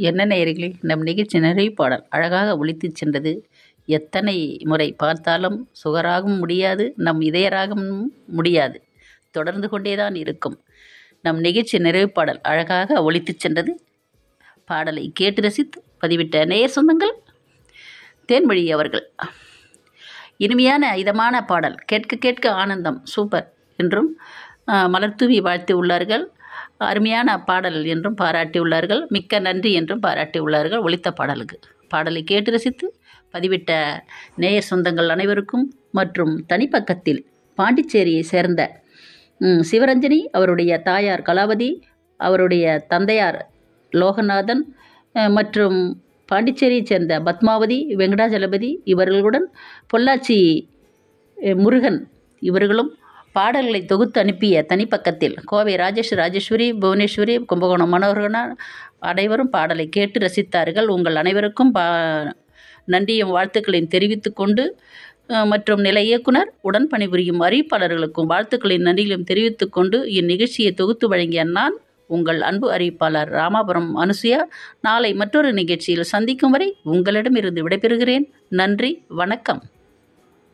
என்ன நேயர்களே நம் நிகழ்ச்சி நிறைவு பாடல் அழகாக ஒலித்துச் சென்றது எத்தனை முறை பார்த்தாலும் சுகராகவும் முடியாது நம் இதயராகவும் முடியாது தொடர்ந்து கொண்டேதான் இருக்கும் நம் நிகழ்ச்சி நிறைவு பாடல் அழகாக ஒலித்துச் சென்றது பாடலை கேட்டு ரசித்து பதிவிட்ட நேயர் சொந்தங்கள் தேன்மொழி அவர்கள் இனிமையான இதமான பாடல் கேட்க கேட்க ஆனந்தம் சூப்பர் என்றும் ஆஹ், மலர் தூவி வாழ்த்தி உள்ளார்கள் அருமையான பாடல் என்றும் பாராட்டி உள்ளார்கள் மிக்க நன்றி என்றும் பாராட்டி உள்ளார்கள் ஒலித்த பாடலுக்கு பாடலை கேட்டு ரசித்து பதிவிட்ட நேயர் சொந்தங்கள் அனைவருக்கும் மற்றும் தனிப்பக்கத்தில் பாண்டிச்சேரியை சேர்ந்த ம், சிவரஞ்சனி அவருடைய தாயார் கலாவதி அவருடைய தந்தையார் லோகநாதன் அஹ், மற்றும் பாண்டிச்சேரியைச் சேர்ந்த பத்மாவதி வெங்கடாஜலபதி இவர்களுடன் பொள்ளாச்சி அஹ், முருகன் இவர்களும் பாடல்களை தொகுத்து அனுப்பிய தனிப்பக்கத்தில் கோவை ராஜேஷ் ராஜேஸ்வரி புவனேஸ்வரி கும்பகோணம் மனோகரனா அனைவரும் பாடலை கேட்டு ரசித்தார்கள் உங்கள் அனைவருக்கும் பா நன்றியும் வாழ்த்துக்களையும் தெரிவித்துக் கொண்டு அஹ், மற்றும் நிலை இயக்குனர் உடன் பணிபுரியும் அறிவிப்பாளர்களுக்கும் வாழ்த்துக்களையும் நன்றிகளையும் தெரிவித்துக் கொண்டு இந்நிகழ்ச்சியை தொகுத்து வழங்கிய நான் உங்கள் அன்பு அறிவிப்பாளர் ராமாபுரம் அனுசுயா நாளை மற்றொரு நிகழ்ச்சியில் சந்திக்கும் வரை உங்களிடமிருந்து விடைபெறுகிறேன் நன்றி வணக்கம்